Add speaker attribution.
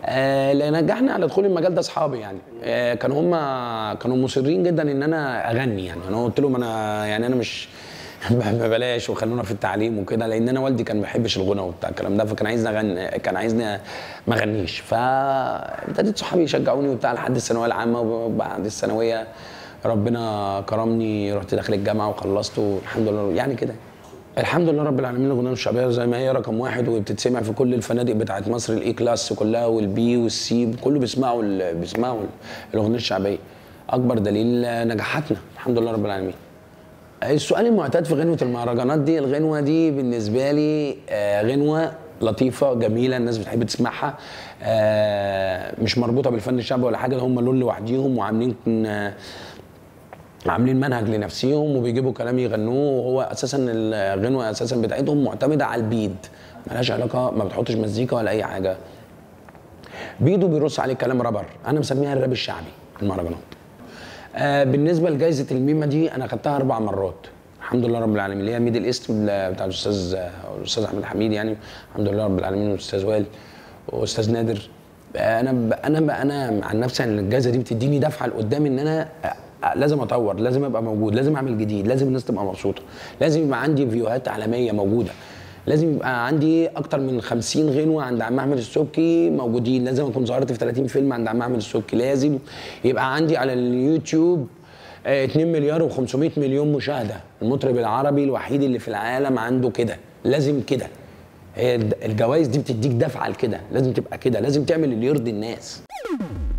Speaker 1: آه، اللي نجحني على دخول المجال ده اصحابي يعني آه، كانوا هم كانوا مصرين جدا ان انا اغني يعني انا قلت لهم انا يعني انا مش ما بلاش وخلونا في التعليم وكده لان انا والدي كان ما بيحبش الغنى وبتاع الكلام ده فكان عايزني اغني كان عايزني ما اغنيش فابتديت صحابي يشجعوني وبتاع لحد الثانويه العامه وبعد الثانويه ربنا كرمني رحت داخل الجامعه وخلصت والحمد لله يعني كده الحمد لله رب العالمين الاغنيه الشعبيه زي ما هي رقم واحد وبتتسمع في كل الفنادق بتاعت مصر الاي كلاس كلها والبي والسي كله بيسمعوا ال- بيسمعوا الاغنيه الشعبيه اكبر دليل نجاحاتنا الحمد لله رب العالمين السؤال المعتاد في غنوة المهرجانات دي الغنوة دي بالنسبة لي آه، غنوة لطيفة جميلة الناس بتحب تسمعها آه، مش مربوطة بالفن الشعبي ولا حاجة هم لون لوحديهم وعاملين آه، عاملين منهج لنفسهم وبيجيبوا كلام يغنوه وهو اساسا الغنوه اساسا بتاعتهم معتمده على البيد ملهاش علاقه ما بتحطش مزيكا ولا اي حاجه بيدو بيرص عليه كلام رابر انا مسميها الراب الشعبي المهرجانات آه بالنسبه لجائزه الميمه دي انا خدتها اربع مرات الحمد لله رب العالمين اللي هي ميدل ايست بتاع الاستاذ الاستاذ احمد حميد يعني الحمد لله رب العالمين والاستاذ وائل واستاذ نادر آه، انا ب... انا ب... انا عن نفسي ان الجائزه دي بتديني دفعه لقدام ان انا آه، لازم اطور لازم ابقى موجود لازم اعمل جديد لازم الناس تبقى مبسوطه لازم يبقى عندي فيوهات عالميه موجوده لازم يبقى عندي اكتر من 50 غنوه عند عم احمد السبكي موجودين لازم اكون ظهرت في 30 فيلم عند عم احمد السبكي لازم يبقى عندي على اليوتيوب آه، 2 مليار و500 مليون مشاهده المطرب العربي الوحيد اللي في العالم عنده كده لازم كده هي الجوائز دي بتديك دفعه لكده لازم تبقى كده لازم تعمل اللي يرضي الناس